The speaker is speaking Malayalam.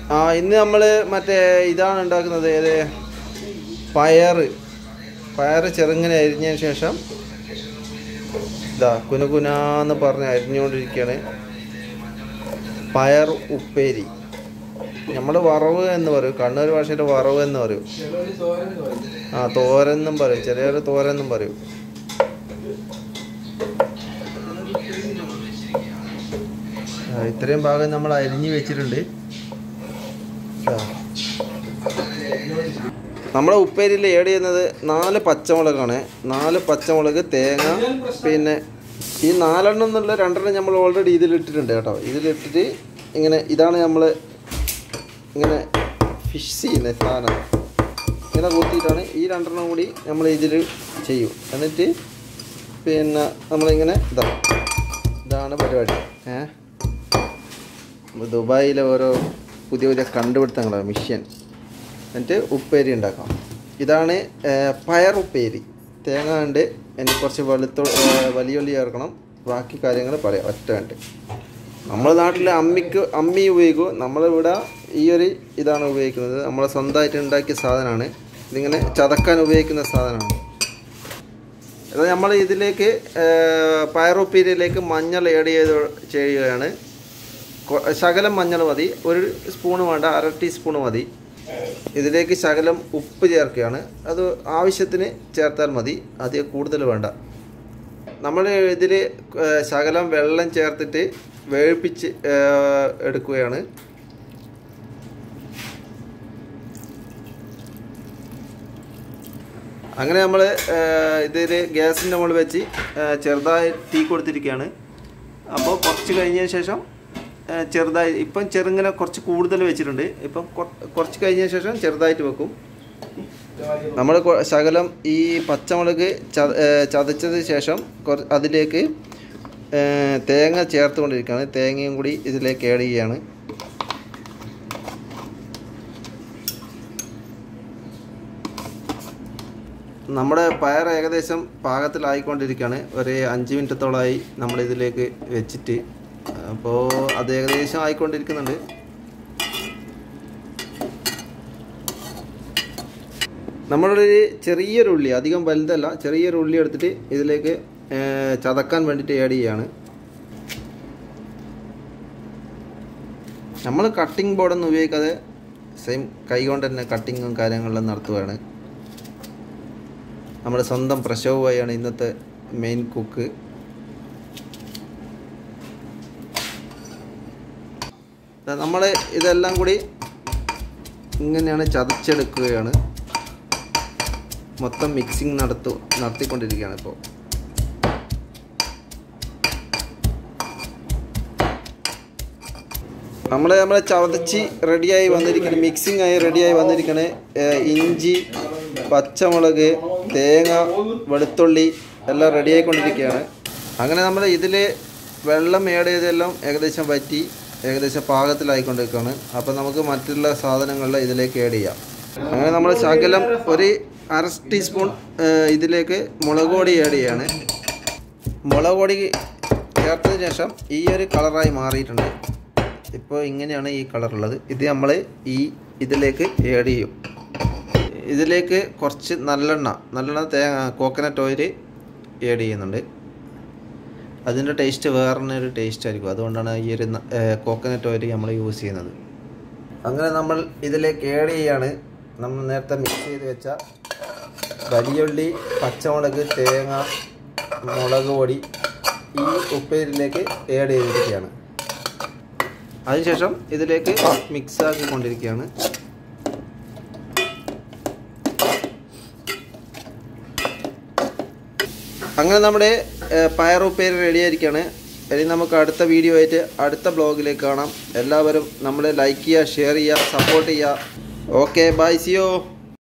ആ ഇന്ന് നമ്മൾ മറ്റേ ഇതാണ് ഉണ്ടാക്കുന്നത് ഏത് പയറ് പയറ് ചെറുങ്ങനെ അരിഞ്ഞതിന് ശേഷം ഇതാ കുനുകുനാന്ന് പറഞ്ഞ് അരിഞ്ഞുകൊണ്ടിരിക്കുകയാണ് പയർ ഉപ്പേരി നമ്മൾ വറവ് എന്ന് പറയും കണ്ണൂർ ഭാഷയിൽ വറവ് എന്ന് പറയും ആ തോരെന്നും പറയും ചെറിയൊരു തോരെന്നും പറയും ആ, ഇത്രയും ഭാഗം നമ്മൾ അരിഞ്ഞു വെച്ചിട്ടുണ്ട് ആ. നമ്മുടെ ഉപ്പേരിയിൽ ഏഡ് ചെയ്യുന്നത് നാല് പച്ചമുളകാണ് നാല് പച്ചമുളക് തേങ്ങ പിന്നെ ഈ നാലെണ്ണം എന്നുള്ള രണ്ടെണ്ണം നമ്മൾ ഓൾറെഡി ഇതിലിട്ടിട്ടുണ്ട് കേട്ടോ ഇതിലിട്ടിട്ട് ഇങ്ങനെ ഇതാണ് നമ്മൾ ഇങ്ങനെ ഫിഷ് ചെയ്യുന്ന സാധനം ഇങ്ങനെ കൂട്ടിയിട്ടാണ് ഈ രണ്ടെണ്ണം കൂടി നമ്മൾ ഇതിൽ ചെയ്യും എന്നിട്ട് പിന്നെ നമ്മളിങ്ങനെ ഇതാ ഇതാണ് പരിപാടി ഏ ദുബായിലെ ഓരോ പുതിയ പുതിയ കണ്ടുപിടുത്തങ്ങളാണ് മിഷ്യൻ എന്നിട്ട് ഉപ്പേരി ഉണ്ടാക്കാം ഇതാണ് ഏ, പയർ ഉപ്പേരി തേങ്ങ ഉണ്ട് എനിക്ക് കുറച്ച് വെളുത്ത വലിയ ഉള്ളി ചേർക്കണം ബാക്കി കാര്യങ്ങൾ പറയാം ഒറ്റ വേണ്ട നമ്മുടെ നാട്ടിൽ അമ്മിക്ക് അമ്മി ഉപയോഗിക്കും നമ്മളിവിടെ ഈ ഒരു ഇതാണ് ഉപയോഗിക്കുന്നത് നമ്മൾ സ്വന്തമായിട്ട് ഉണ്ടാക്കിയ സാധനമാണ് ഇതിങ്ങനെ ചതക്കാൻ ഉപയോഗിക്കുന്ന സാധനമാണ് അത് നമ്മൾ ഇതിലേക്ക് പയറുപ്പീരിയിലേക്ക് മഞ്ഞൾ ഏഡ് ചെയ്ത് ചെയ്യുകയാണ് കൊ- ശകലം മഞ്ഞൾ മതി ഒരു സ്പൂണ് വേണ്ട അര ടീസ്പൂൺ മതി ഇതിലേക്ക് ശകലം ഉപ്പ് ചേർക്കുകയാണ് അത് ആവശ്യത്തിന് ചേർത്താൽ മതി അധികം കൂടുതൽ വേണ്ട നമ്മൾ ഇതിൽ ശകലം വെള്ളം ചേർത്തിട്ട് വേവിപ്പിച്ച് ഏഹ്, എടുക്കുകയാണ് അങ്ങനെ നമ്മൾ ഇതിൽ ഗ്യാസിൻ്റെ മുകളിൽ വെച്ച് ഏഹ്, ചെറുതായി തീ കൊടുത്തിരിക്കുകയാണ് അപ്പോൾ കുറച്ച് കഴിഞ്ഞതിന് ശേഷം ഏഹ്, ചെറുതായി ഇപ്പം ചെറുങ്ങനെ കുറച്ച് കൂടുതൽ വെച്ചിട്ടുണ്ട് ഇപ്പം കൊ- കുറച്ച് കഴിഞ്ഞതിന് ശേഷം ചെറുതായിട്ട് വെക്കും നമ്മൾ ശകലം ഈ പച്ചമുളക് ചത ഏഹ്, ചതച്ചതിന് ശേഷം കുറ അതിലേക്ക് ഏഹ്, തേങ്ങ ചേർത്തുകൊണ്ടിരിക്കുകയാണ് തേങ്ങയും കൂടി ഇതിലേക്ക് ആഡ് ചെയ്യുകയാണ് നമ്മുടെ പയർ ഏകദേശം പാകത്തിലായിക്കൊണ്ടിരിക്കുകയാണ് ഒരു അഞ്ച് മിനിറ്റത്തോളമായി നമ്മളിതിലേക്ക് വെച്ചിട്ട് അപ്പോൾ അത് ഏകദേശം ആയിക്കൊണ്ടിരിക്കുന്നുണ്ട് നമ്മളൊരു ചെറിയൊരു ഉള്ളി അധികം വലുതല്ല ചെറിയൊരു ഉള്ളി എടുത്തിട്ട് ഇതിലേക്ക് ഏർ, ചതക്കാൻ വേണ്ടിയിട്ട് ആഡ് ചെയ്യുകയാണ് നമ്മൾ കട്ടിംഗ് ബോർഡൊന്നും ഉപയോഗിക്കാതെ സെയിം കൈ കൊണ്ട് തന്നെ കട്ടിങ്ങും കാര്യങ്ങളെല്ലാം നടത്തുകയാണ് നമ്മുടെ സ്വന്തം പ്രശോഭായാണ് ഇന്നത്തെ മെയിൻ കുക്ക് നമ്മൾ ഇതെല്ലാം കൂടി ഇങ്ങനെയാണ് ചതച്ചെടുക്കുകയാണ് മൊത്തം മിക്സിങ് നടത്തു നടത്തിക്കൊണ്ടിരിക്കുകയാണ് ഇപ്പോൾ നമ്മൾ നമ്മളെ ചതച്ച് റെഡിയായി വന്നിരിക്കുന്ന മിക്സിംഗ് ആയി റെഡിയായി വന്നിരിക്കണേ ഇഞ്ചി പച്ചമുളക് തേങ്ങ വെളുത്തുള്ളി എല്ലാം റെഡിയായിക്കൊണ്ടിരിക്കുകയാണ് അങ്ങനെ നമ്മൾ ഇതിൽ വെള്ളം ഏഡ് ചെയ്തെല്ലാം ഏകദേശം വറ്റി ഏകദേശം പാകത്തിലായിക്കൊണ്ടിരിക്കുകയാണ് അപ്പോൾ നമുക്ക് മറ്റുള്ള സാധനങ്ങളിൽ ഇതിലേക്ക് ആഡ് ചെയ്യാം അങ്ങനെ നമ്മൾ ശകലം ഒരു അര ടീസ്പൂൺ ഇതിലേക്ക് മുളക് പൊടി ആഡ് ചെയ്യാണ് മുളക് പൊടി ചേർത്തതിന് ശേഷം ഈ ഒരു കളറായി മാറിയിട്ടുണ്ട് ഇപ്പോൾ ഇങ്ങനെയാണ് ഈ കളറുള്ളത് ഇത് നമ്മൾ ഈ ഇതിലേക്ക് ആഡ് ചെയ്യും ഇതിലേക്ക് കുറച്ച് നല്ലെണ്ണ നല്ലെണ്ണ തേങ്ങ കോക്കനട്ട് ഓയിൽ ആഡ് ചെയ്യുന്നുണ്ട് അതിൻ്റെ ടേസ്റ്റ് വേറെ ഒരു ടേസ്റ്റ് ആയിരിക്കും അതുകൊണ്ടാണ് ഈ ഒരു കോക്കനട്ട് ഓയിൽ നമ്മൾ യൂസ് ചെയ്യുന്നത് അങ്ങനെ നമ്മൾ ഇതിലേക്ക് ആഡ് ചെയ്യാണ് നമ്മൾ നേരത്തെ മിക്സ് ചെയ്ത് വെച്ച വലിയുള്ളി പച്ചമുളക് തേങ്ങ മുളക് പൊടി ഈ ഉപ്പേരിലേക്ക് ആഡ് ചെയ്തിരിക്കുകയാണ് അതിനുശേഷം ഇതിലേക്ക് മിക്സ് ആക്കിക്കൊണ്ടിരിക്കുകയാണ് അങ്ങനെ നമ്മുടെ ഏഹ്, പയർ ഉപ്പേരി റെഡി ആയിരിക്കുകയാണ് ഇനി നമുക്ക് അടുത്ത വീഡിയോ ആയിട്ട് അടുത്ത ബ്ലോഗിലേക്ക് കാണാം എല്ലാവരും നമ്മളെ ലൈക്ക് ചെയ്യുക ഷെയർ ചെയ്യുക സപ്പോർട്ട് ചെയ്യുക ഓക്കെ ബൈ സിയോ